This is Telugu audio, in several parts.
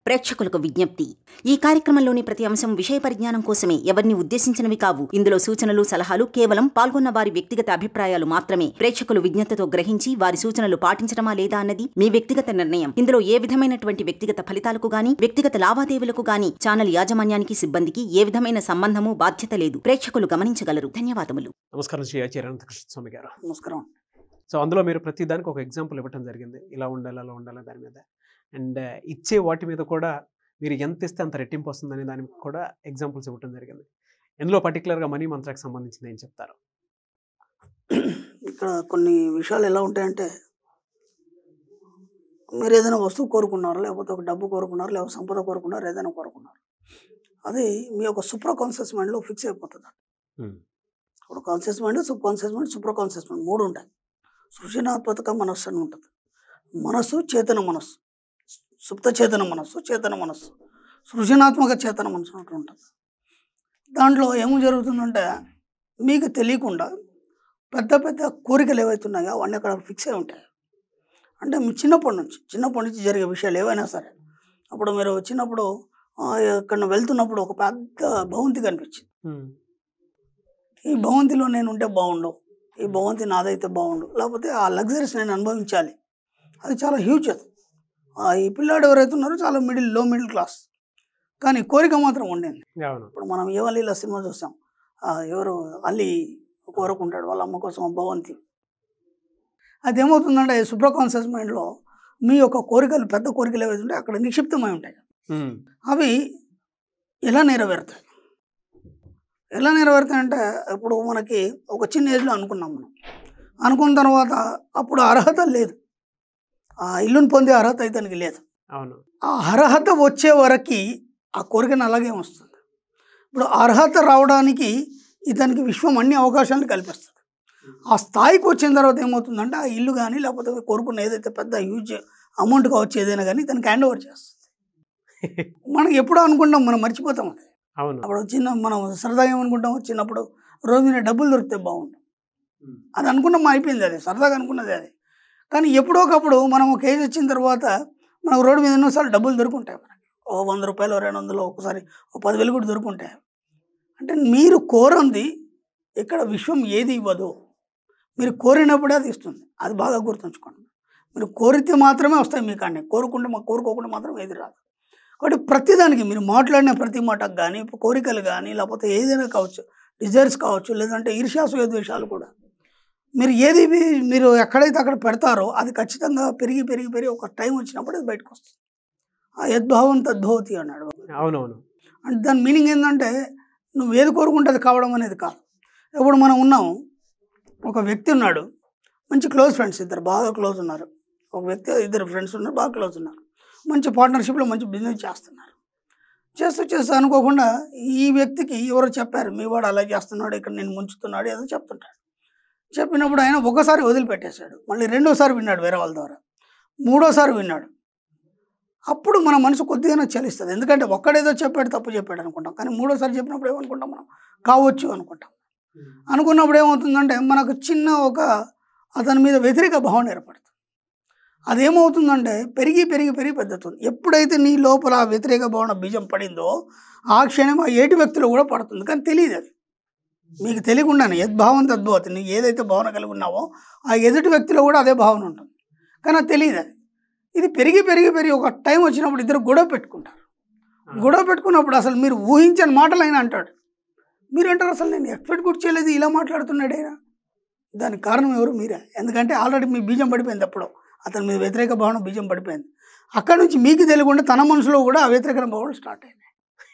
ప్రేక్షకులకు విజ్ఞప్తి ఈ కార్యక్రమంలోని ప్రతి అంశం విషయ పరిజ్ఞానం కోసమే ఎవరిని ఉద్దేశించినవి కావు ఇందులో సూచనలు సలహాలు కేవలం పాల్గొన్న వారి వ్యక్తిగత అభిప్రాయాలు మాత్రమే ప్రేక్షకులు విజ్ఞతతో గ్రహించి వారి సూచనలు పాటించడమా లేదా అన్నది మీ వ్యక్తిగత నిర్ణయం ఇందులో ఏ విధమైనటువంటి వ్యక్తిగత ఫలితాలకు గాని వ్యక్తిగత లావాదేవీలకు గాని ఛానల్ యాజమాన్యానికి సిబ్బందికి ఏ విధమైన సంబంధము బాధ్యత లేదు ప్రేక్షకులు గమనించగలరు ధన్యవాదములు నమస్కారం శ్రీ ఆచార్య అనంతకృష్ణ స్వామి గారు నమస్కారం సో అందులో మీరు ప్రతి దానికి ఒక ఎగ్జాంపుల్ ఇవ్వటం జరిగింది ఇలా ఉండాలి అలా ఉండాలి దాని మీద అండ్ ఇచ్చే వాటి మీద కూడా మీరు ఎంత ఇస్తే అంత రెట్టింపు వస్తుందనే దానికి కూడా ఎగ్జాంపుల్స్ ఇవ్వటం జరిగింది ఇందులో పర్టికులర్గా మనీ మంత్రానికి సంబంధించింది ఏం చెప్తారు ఇక్కడ కొన్ని విషయాలు ఎలా ఉంటాయంటే మీరు ఏదైనా వస్తువు కోరుకున్నారు లేకపోతే ఒక డబ్బు కోరుకున్నారు లేకపోతే సంపద కోరుకున్నారు ఏదైనా కోరుకున్నారు అది మీ యొక్క సూపర్ కాన్షియస్ మైండ్లో ఫిక్స్ అయిపోతుంది Hmm. ఇప్పుడు conscious mind subconscious mind super conscious mind మూడు ఉంటాయి సృజనాత్మక మనస్సు అని ఉంటుంది మనస్సు చేతన మనస్సు సుప్త చేతన మనస్సు చేతన మనస్సు సృజనాత్మక చేతన మనస్సు అంటూ ఉంటుంది దాంట్లో ఏమి జరుగుతుందంటే మీకు తెలియకుండా పెద్ద పెద్ద కోరికలు ఏవైతున్నాయో అవన్నీ అక్కడ ఫిక్స్ అయి ఉంటాయి అంటే మీ చిన్నప్పటి నుంచి చిన్నప్పటి నుంచి జరిగే విషయాలు ఏవైనా సరే అప్పుడు మీరు చిన్నప్పుడు ఆ, ఎక్కడ వెళ్తున్నప్పుడు ఒక పెద్ద భవంతి కనిపించింది ఈ భవంతిలో నేను ఉంటే బాగుండు ఈ భవంతి నాదైతే బాగుండు లేకపోతే ఆ లగ్జరీస్ నేను అనుభవించాలి అది చాలా హ్యూజ్ అది ఆ, ఈ పిల్లాడు ఎవరైతే ఉన్నారో చాలా మిడిల్ లో మిడిల్ క్లాస్ కానీ కోరిక మాత్రం ఉండింది అవును ఇప్పుడు మనం ఏవలీల సినిమా చూసాం ఆ, ఎవరు అల్లి కోరుకుంటాడు వాళ్ళ అమ్మ కోసం ఆ భవంతి అది ఏమవుతుందంటే సూపర్ కాన్షియస్ మైండ్లో మీ యొక్క కోరికలు పెద్ద కోరికలు ఏవైతే ఉంటాయి అక్కడ నిక్షిప్తమై ఉంటాయి Hmm. అవి ఎలా నెరవేరుతాయి ఎలా నెరవేరుతాయి అంటే ఇప్పుడు మనకి ఒక చిన్న ఏజ్లో అనుకున్నాం మనం అనుకున్న తర్వాత అప్పుడు అర్హత లేదు ఆ ఇల్లుని పొందే అర్హత ఇతనికి లేదు అవును ఆ అర్హత వచ్చే వరకు ఆ కోరికను అలాగే వస్తుంది ఇప్పుడు అర్హత రావడానికి ఇతనికి విశ్వం అన్ని అవకాశాలను కల్పిస్తుంది ఆ స్థాయికి వచ్చిన తర్వాత ఏమవుతుందంటే ఆ ఇల్లు కానీ లేకపోతే కోరుకున్న ఏదైతే పెద్ద హ్యూజ్ అమౌంట్ కావచ్చు ఏదైనా కానీ ఇతనికి హ్యాండ్ ఓవర్ చేస్తుంది మనం ఎప్పుడో అనుకుంటాం మనం మర్చిపోతాం అది అవును అప్పుడు చిన్న మనం సరదాగా ఏమనుకుంటాం చిన్నప్పుడు రోజు మీద డబ్బులు దొరికితే బాగుండు అది అనుకున్నాం అయిపోయింది అది సరదాగా అనుకున్నది అది కానీ ఎప్పుడో ఒకప్పుడు మనం ఒక ఏజ్ వచ్చిన తర్వాత మనకు రోడ్డు మీద ఎన్నోసార్లు డబ్బులు దొరుకుంటాయి మనకి ఓ వంద రూపాయలు రెండు వందలు ఒకసారి ఓ పదివేలు కూడా దొరుకుంటాయి అంటే మీరు కోరంది ఇక్కడ విశ్వం ఏది ఇవ్వదు మీరు కోరినప్పుడే అది ఇస్తుంది అది బాగా గుర్తుంచుకోండి మీరు కోరితే మాత్రమే వస్తాయి మీకు అన్నీ కోరుకుంటే మాకు కోరుకోకుండా మాత్రం ఏది రాదు కాబట్టి ప్రతిదానికి మీరు మాట్లాడిన ప్రతి మాటకు కానీ కోరికలు కానీ లేకపోతే ఏదైనా కావచ్చు డిజైర్స్ కావచ్చు లేదంటే ఈర్ష్యాసు ద్వేషాలు కూడా మీరు ఏది మీ- మీరు ఎక్కడైతే అక్కడ పెడతారో అది ఖచ్చితంగా పెరిగి పెరిగి పెరిగి ఒక టైం వచ్చినప్పుడు అది బయటకు వస్తుంది ఆ యద్భావం తద్భవతి అన్నాడు అవునవును అంటే దాని మీనింగ్ ఏంటంటే నువ్వు ఏది కోరుకుంటే అది కావడం అనేది కాదు ఇప్పుడు మనం ఉన్నాం ఒక వ్యక్తి ఉన్నాడు మంచి క్లోజ్ ఫ్రెండ్స్ ఇద్దరు బాగా క్లోజ్ ఉన్నారు ఒక వ్యక్తి ఇద్దరు ఫ్రెండ్స్ ఉన్నారు బాగా క్లోజ్ ఉన్నారు మంచి పార్ట్నర్షిప్లో మంచి బిజినెస్ చేస్తున్నారు చేస్తూ చేస్తూ అనుకోకుండా ఈ వ్యక్తికి ఎవరో చెప్పారు మీ వాడు అలా చేస్తున్నాడు ఇక్కడ నేను ముంచుతున్నాడు ఏదో చెప్తుంటాడు చెప్పినప్పుడు ఆయన ఒకసారి వదిలిపెట్టేశాడు మళ్ళీ రెండోసారి విన్నాడు వేరే వాళ్ళ ద్వారా మూడోసారి విన్నాడు అప్పుడు మన మనసు కొద్దిగానే చలిస్తుంది ఎందుకంటే ఒక్కడేదో చెప్పాడు తప్పు చెప్పాడు అనుకుంటాం కానీ మూడోసారి చెప్పినప్పుడు ఏమనుకుంటాం మనం కావచ్చు అనుకుంటాం అనుకున్నప్పుడు ఏమవుతుందంటే మనకు చిన్న ఒక అతని మీద వ్యతిరేక భావన ఏర్పడుతుంది అదేమవుతుందంటే పెరిగి పెరిగి పెరిగి పెద్దతుంది ఎప్పుడైతే నీ లోపల ఆ వ్యతిరేక భావన బీజం పడిందో ఆ క్షణం ఆ ఏటి వ్యక్తిలో కూడా పడుతుంది కానీ తెలియదు అది మీకు తెలియకుండానే యద్భావం తద్భవతి నీకు ఏదైతే భావన కలిగి ఉన్నావో ఆ ఎదుటి వ్యక్తిలో కూడా అదే భావన ఉంటుంది కానీ అది తెలియదు అది ఇది పెరిగి పెరిగి పెరిగి ఒక టైం వచ్చినప్పుడు ఇద్దరు గొడవ పెట్టుకుంటారు గొడవ పెట్టుకున్నప్పుడు అసలు మీరు ఊహించని మాటలు అయినా అంటాడు మీరు అంటారు అసలు నేను ఎక్స్పెక్ట్ కూడా చేయలేదు ఇలా మాట్లాడుతున్నాడు ఆయన దానికి కారణం ఎవరు మీరే ఎందుకంటే ఆల్రెడీ మీ బీజం పడిపోయింది అప్పుడు అతని మీద వ్యతిరేక భావన బీజం పడిపోయింది అక్కడ నుంచి మీకు తెలియకుండా తన మనసులో కూడా ఆ వ్యతిరేక భావన స్టార్ట్ అయింది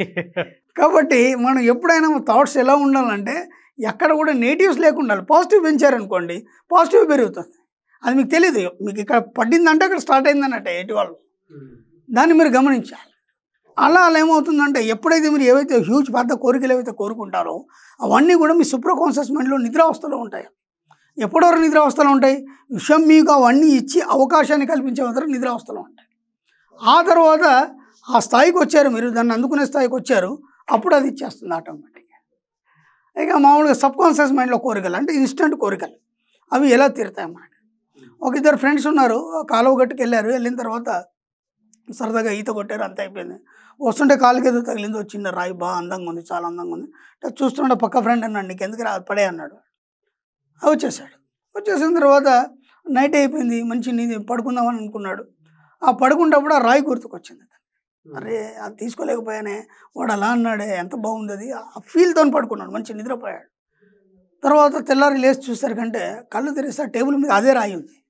కాబట్టి మనం ఎప్పుడైనా థాట్స్ ఎలా ఉండాలంటే ఎక్కడ కూడా నెగిటివ్స్ లేకుండా ఉండాలి పాజిటివ్ పెంచారనుకోండి పాజిటివ్ పెరుగుతుంది అది మీకు తెలియదు మీకు ఇక్కడ పడిందంటే అక్కడ స్టార్ట్ అయిందన్నట్టే ఎటు వాళ్ళు దాన్ని మీరు గమనించాలి అలా అలా ఏమవుతుందంటే ఎప్పుడైతే మీరు ఏవైతే హ్యూజ్ పెద్ద కోరికలు ఏవైతే కోరుకుంటారో అవన్నీ కూడా మీ సూపర్ కాన్షియస్ మైండ్లో నిద్రావస్థలో ఉంటాయి ఎప్పటివరకు నిద్రావస్థలో ఉంటాయి విషయం మీకు అవన్నీ ఇచ్చి అవకాశాన్ని కల్పించే వరకు నిద్రావస్థలో ఉంటాయి ఆ తర్వాత ఆ స్థాయికి వచ్చారు మీరు దాన్ని అందుకునే స్థాయికి వచ్చారు అప్పుడు అది ఇచ్చేస్తుంది ఆటోమేటిక్గా ఇక మామూలుగా సబ్ కాన్షియస్ మైండ్లో కోరికలు అంటే ఇన్స్టెంట్ కోరికలు అవి ఎలా తీరుతాయి మనకి ఒక ఇద్దరు ఫ్రెండ్స్ ఉన్నారు కాలువ గట్టుకు వెళ్ళారు వెళ్ళిన తర్వాత సరదాగా ఈత కొట్టారు అంత అయిపోయింది వస్తుంటే కాలుకి ఏదో తగిలింది ఓ చిన్న రాయి బాగా అందంగా ఉంది చాలా అందంగా ఉంది అంటే చూస్తుంటే పక్క ఫ్రెండ్ అన్నాడు నీకు ఎందుకు రా పడే అన్నాడు ఆ వచ్చేసాడు వచ్చేసిన తర్వాత నైట్ అయిపోయింది మంచి నీది పడుకుందామని అనుకున్నాడు ఆ పడుకున్నప్పుడు ఆ రాయి గుర్తుకొచ్చింది అరే అది తీసుకోలేకపోయానే వాడు అలా అన్నాడే ఎంత బాగుంది అది ఆ ఫీల్తో పడుకున్నాడు మంచి నిద్రపోయాడు తర్వాత తెల్లారి లేచి చూసరికంటే కళ్ళు తెరిస్తే ఆ టేబుల్ మీద అదే రాయి ఉంది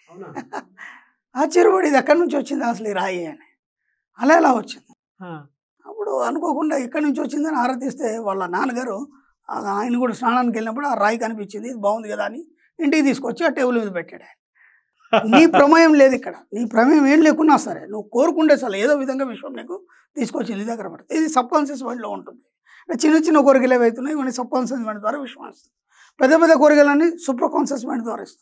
ఆశ్చర్యపడి ఇది ఎక్కడి నుంచి వచ్చింది అసలు ఈ రాయి అని అలా ఎలా వచ్చింది అప్పుడు అనుకోకుండా ఎక్కడి నుంచి వచ్చిందని ఆరాధిస్తే వాళ్ళ నాన్నగారు ఆ- ఆయన కూడా స్నానానికి వెళ్ళినప్పుడు ఆ రాయి కనిపించింది ఇది బాగుంది కదా అని ఇంటికి తీసుకొచ్చి ఆ టేబుల్ మీద పెట్టాడు ఆయన నీ ప్రమేయం లేదు ఇక్కడ నీ ప్రమేయం ఏం లేకున్నా సరే నువ్వు కోరుకుంటే చాలు ఏదో విధంగా విశ్వం నీకు తీసుకొచ్చి నీ దగ్గర పడుతుంది ఇది సబ్ కాన్షియస్ మైండ్లో ఉంటుంది అంటే చిన్న చిన్న కోరికలు ఏవైతున్నాయి ఇవన్నీ సబ్ కాన్షియస్ మైండ్ ద్వారా విశ్వం ఇస్తుంది పెద్ద పెద్ద కోరికలన్నీ సూపర్ కాన్షియస్ మైండ్ ద్వారా ఇస్తుంది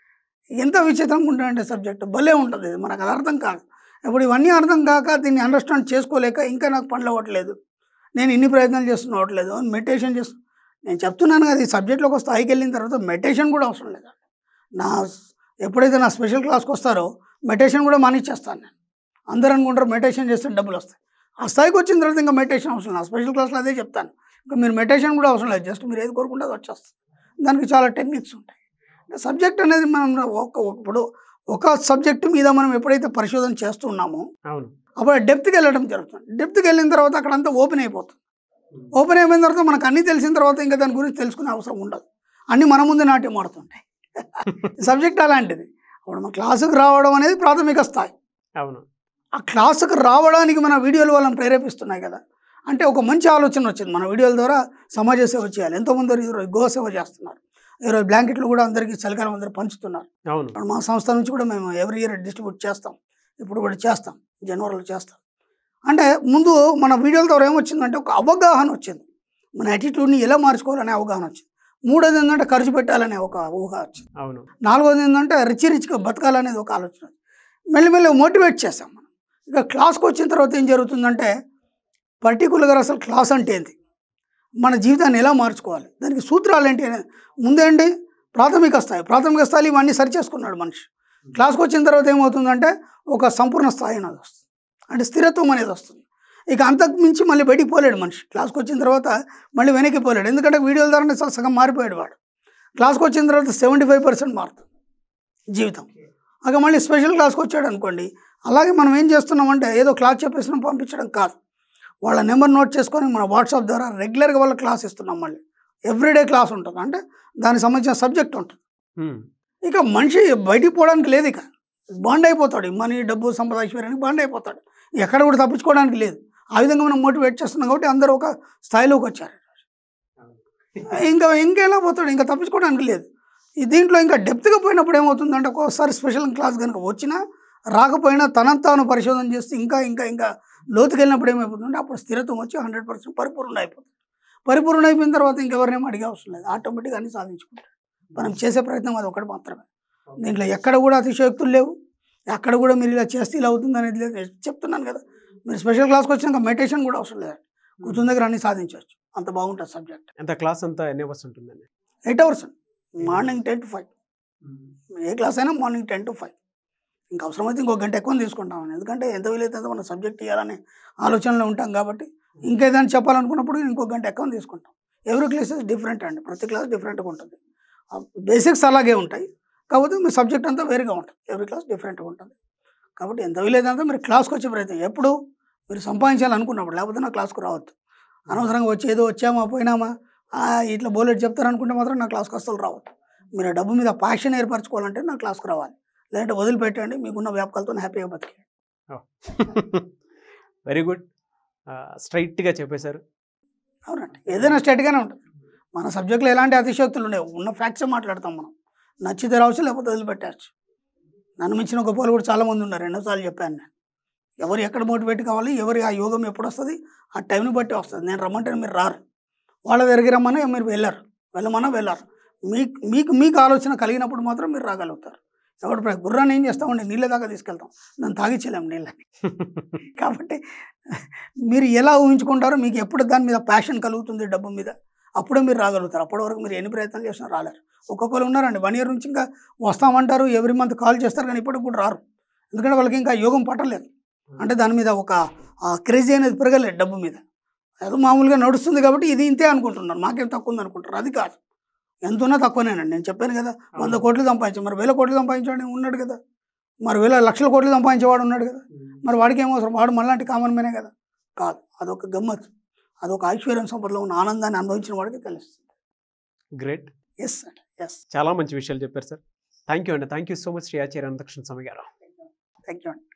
ఎంత విచిత్రంగా ఉంటాయంటే సబ్జెక్ట్ భలే ఉంటుంది ఇది మనకు అది అర్థం కాదు ఇప్పుడు ఇవన్నీ అర్థం కాక దీన్ని అండర్స్టాండ్ చేసుకోలేక ఇంకా నాకు పనులు అవ్వట్లేదు నేను ఇన్ని ప్రయత్నాలు చేస్తున్నా అవ్వట్లేదు మెడిటేషన్ చేస్తు నేను చెప్తున్నాను కదా ఈ సబ్జెక్ట్లో ఒక స్థాయికి వెళ్ళిన తర్వాత మెడిటేషన్ కూడా అవసరం లేదు నా ఎప్పుడైతే నా స్పెషల్ క్లాస్కి వస్తారో మెడిటేషన్ కూడా మానిచ్చేస్తాను నేను అందరూ అనుకుంటారు మెడిటేషన్ చేస్తే డబ్బులు వస్తాయి ఆ స్థాయికి వచ్చిన తర్వాత ఇంకా మెడిటేషన్ అవసరం లేదు స్పెషల్ క్లాస్లో అదే చెప్తాను ఇంకా మీరు మెడిటేషన్ కూడా అవసరం లేదు జస్ట్ మీరు ఏది కోరుకుంటే అది వచ్చేస్తుంది దానికి చాలా టెక్నిక్స్ ఉంటాయి సబ్జెక్ట్ అనేది మనం ఒక ఇప్పుడు ఒక సబ్జెక్టు మీద మనం ఎప్పుడైతే పరిశోధన చేస్తున్నామో అవును అప్పుడు డెప్త్కి వెళ్ళడం జరుగుతుంది డెప్త్కి వెళ్ళిన తర్వాత అక్కడ అంతా ఓపెన్ అయిపోతుంది ఓపెన్ అయిపోయిన తర్వాత మనకు అన్నీ తెలిసిన తర్వాత ఇంకా దాని గురించి తెలుసుకునే అవసరం ఉండదు అన్నీ మన ముందు నాట్యం ఆడుతుంటాయి సబ్జెక్ట్ అలాంటిది అప్పుడు మన క్లాసుకు రావడం అనేది ప్రాథమిక స్థాయి అవును ఆ క్లాసుకు రావడానికి మన వీడియోలు వాళ్ళని ప్రేరేపిస్తున్నాయి కదా అంటే ఒక మంచి ఆలోచన వచ్చింది మన వీడియోల ద్వారా సమాజ సేవ చేయాలి ఎంతోమంది ఈరోజు గో సేవ చేస్తున్నారు ఈరోజు బ్లాంకెట్లు కూడా అందరికీ చలికాలం అందరూ పంచుతున్నారు అవును ఇప్పుడు మా సంస్థ నుంచి కూడా మేము ఎవ్రీ ఇయర్ డిస్ట్రిబ్యూట్ చేస్తాం ఇప్పుడు కూడా చేస్తాం జనవరిలో చేస్తాం అంటే ముందు మన వీడియోల ద్వారా ఏమొచ్చిందంటే ఒక అవగాహన వచ్చింది మన యాటిట్యూడ్ని ఎలా మార్చుకోవాలనే అవగాహన వచ్చింది మూడోది ఏంటంటే ఖర్చు పెట్టాలనే ఒక ఊహ వచ్చింది అవును నాలుగోది ఏంటంటే రిచ్ రిచ్గా బతకాలనేది ఒక ఆలోచన మెల్లిమెల్లి మోటివేట్ చేస్తాం మనం ఇక క్లాస్కి వచ్చిన తర్వాత ఏం జరుగుతుందంటే పర్టికులర్గా అసలు క్లాస్ అంటే ఏంటి మన జీవితాన్ని ఎలా మార్చుకోవాలి దానికి సూత్రాలు ఏంటి అనేది ముందేంటి ప్రాథమిక స్థాయి ప్రాథమిక స్థాయిలో ఇవన్నీ సరి చేసుకున్నాడు మనిషి క్లాస్కి వచ్చిన తర్వాత ఏమవుతుందంటే ఒక సంపూర్ణ స్థాయి అనేది వస్తుంది అంటే స్థిరత్వం అనేది వస్తుంది ఇక అంతకు మించి మళ్ళీ బయటికి పోలేడు మనిషి క్లాస్కి వచ్చిన తర్వాత మళ్ళీ వెనక్కి పోలేడు ఎందుకంటే వీడియోల ద్వారా స- సగం మారిపోయాడు వాడు క్లాస్కి వచ్చిన తర్వాత సెవెంటీ ఫైవ్ పర్సెంట్ మారుతుంది జీవితం అక మళ్ళీ స్పెషల్ క్లాస్కి వచ్చాడు అనుకోండి అలాగే మనం ఏం చేస్తున్నామంటే ఏదో క్లాస్ చెప్పేసిన పంపించడం కాదు వాళ్ళ నెంబర్ నోట్ చేసుకొని మన వాట్సాప్ ద్వారా రెగ్యులర్గా వాళ్ళ క్లాస్ ఇస్తున్నాం మళ్ళీ ఎవ్రీడే క్లాస్ ఉంటుంది అంటే దానికి సంబంధించిన సబ్జెక్ట్ ఉంటుంది ఉమ్. ఇక మనిషి బయటికి పోవడానికి లేదు ఇక బాండ్ అయిపోతాడు మనీ డబ్బు సంపద ఐశ్వర్యానికి బాండ్ అయిపోతాడు ఎక్కడ కూడా తప్పించుకోవడానికి లేదు ఆ విధంగా మనం మోటివేట్ చేస్తున్నాం కాబట్టి అందరూ ఒక స్థాయిలోకి వచ్చారు ఇంకా ఇంకెలా పోతాడు ఇంకా తప్పించుకోవడానికి లేదు ఈ దీంట్లో ఇంకా డెప్త్గా పోయినప్పుడు ఏమవుతుందంటే ఒక్కోసారి స్పెషల్ క్లాస్ కనుక వచ్చినా రాకపోయినా తనంత తాను పరిశోధన చేస్తే ఇంకా ఇంకా ఇంకా లోతుకి వెళ్ళినప్పుడు ఏమైపోతుందంటే అప్పుడు స్థిరత్వం వచ్చి హండ్రెడ్ పర్సెంట్ పరిపూర్ణ అయిపోతుంది పరిపూర్ణ అయిపోయిన తర్వాత ఇంకెవరినేమో అడిగే అవసరం లేదు ఆటోమేటిక్గా అన్ని సాధించుకుంటాడు మనం చేసే ప్రయత్నం అది ఒకటి మాత్రమే దీంట్లో ఎక్కడ కూడా అతిశయోక్తులు లేవు ఎక్కడ కూడా మీరు ఇలా చేస్తే ఇలా అవుతుంది అనేది లేదు నేను చెప్తున్నాను కదా మీరు స్పెషల్ క్లాస్కి వచ్చినాక మెడిటేషన్ కూడా అవసరం లేదు కూర్చున్న దగ్గర అన్ని సాధించవచ్చు అంత బాగుంటుంది సబ్జెక్ట్ ఎంత క్లాస్ అంతా ఎన్ని అవర్స్ ఉంటుందండి eight hours morning ten to five ఏ క్లాస్ అయినా మార్నింగ్ టెన్ టు ఫైవ్ ఇంకా అవసరమైతే ఇంకో గంట ఎక్కువ తీసుకుంటాం ఎందుకంటే ఎంత వీలైతే అంత మనం సబ్జెక్ట్ ఇవ్వాలనే ఆలోచనలో ఉంటాం కాబట్టి ఇంకేదైనా చెప్పాలనుకున్నప్పుడు ఇంకో గంట ఎక్కువ తీసుకుంటాం ఎవరి క్లాసెస్ డిఫరెంట్ అండి ప్రతి క్లాస్ డిఫరెంట్గా ఉంటుంది బేసిక్స్ అలాగే ఉంటాయి కాకపోతే మీ సబ్జెక్ట్ అంతా వేరుగా ఉంటుంది ఎవరి క్లాస్ డిఫరెంట్గా ఉంటుంది కాబట్టి ఎంత వీలైతే మీరు క్లాస్కి వచ్చే ప్రయత్నం ఎప్పుడు మీరు సంపాదించాలనుకున్నప్పుడు లేకపోతే నా క్లాస్కు రావద్దు అనవసరంగా వచ్చి ఏదో వచ్చామా పోయినామా ఆ, ఇట్లా బోలెట్ చెప్తారనుకుంటే మాత్రం నా క్లాస్కి అస్సలు రావద్దు మీరు ఆ డబ్బు మీద ప్యాషన్ ఏర్పరచుకోవాలంటే నా క్లాస్కి రావాలి లేదంటే వదిలిపెట్టండి మీకున్న వ్యాపకాలతో హ్యాపీగా బతికే వెరీ గుడ్ స్ట్రైట్గా చెప్పేశారు అవునండి ఏదైనా స్టేట్గానే ఉంటుంది మన సబ్జెక్టులో ఎలాంటి అతిశయోక్తులు ఉండవు ఉన్న ఫ్యాక్ట్సే మాట్లాడతాం మనం నచ్చితే రావచ్చు లేకపోతే వదిలిపెట్టచ్చు నన్ను మించిన గొప్ప వాళ్ళు కూడా చాలామంది ఉన్నారు ఎన్నోసార్లు చెప్పాను నేను ఎవరు ఎక్కడ మోటివేట్ కావాలి ఎవరి ఆ యోగం ఎప్పుడు వస్తుంది ఆ టైంని బట్టి వస్తుంది నేను రమ్మంటే మీరు రారు వాళ్ళ దగ్గరికి రమ్మన్నా మీరు వెళ్ళారు వెళ్ళమన్నా వెళ్ళారు మీకు మీకు మీకు ఆలోచన కలిగినప్పుడు మాత్రం మీరు రాగలుగుతారు ఎవడు ప్ర- గుర్రాన్ని ఏం చేస్తామండి నీళ్ళ దాకా తీసుకెళ్తాం దాన్ని తాగించలేము నీళ్ళని కాబట్టి మీరు ఎలా ఊహించుకుంటారో మీకు ఎప్పుడు దాని మీద ప్యాషన్ కలుగుతుంది డబ్బు మీద అప్పుడే మీరు రాగలుగుతారు అప్పటి వరకు మీరు ఎన్ని ప్రయత్నాలు చేసినా రాలేరు ఒక్కొక్కరు ఉన్నారండి వన్ ఇయర్ నుంచి ఇంకా వస్తామంటారు ఎవ్రీ మంత్ కాల్ చేస్తారు కానీ ఇప్పటికి కూడా రారు ఎందుకంటే వాళ్ళకి ఇంకా యోగం పట్టలేదు అంటే దాని మీద ఒక క్రేజీ అనేది పెరగలేదు డబ్బు మీద ఏదో మామూలుగా నడుస్తుంది కాబట్టి ఇది ఇంతే అనుకుంటున్నారు మాకేం తక్కువ ఉంది అనుకుంటారు అది కాదు ఎంత ఉన్నా తక్కువనేనండి నేను చెప్పాను కదా వంద కోట్లు సంపాదించాం మరి వేల కోట్లు సంపాదించాడు ఉన్నాడు కదా మరి వేల లక్షల కోట్లు సంపాదించేవాడు ఉన్నాడు కదా మరి వాడికి ఏం అవసరం వాడు మళ్ళాంటి కామన్ మేనే కదా కాదు అదొక గమ్మత్ అదొక ఐశ్వర్యం సంపదలో ఉన్న ఆనందాన్ని అనుభవించిన వాడికి తెలుస్తుంది గ్రేట్ ఎస్ అండి ఎస్ చాలా మంచి విషయాలు చెప్పారు సార్ థ్యాంక్ యూ అండి thank you so much Shri Acharya Anantakrishna Swamy గారు థ్యాంక్ యూ అండి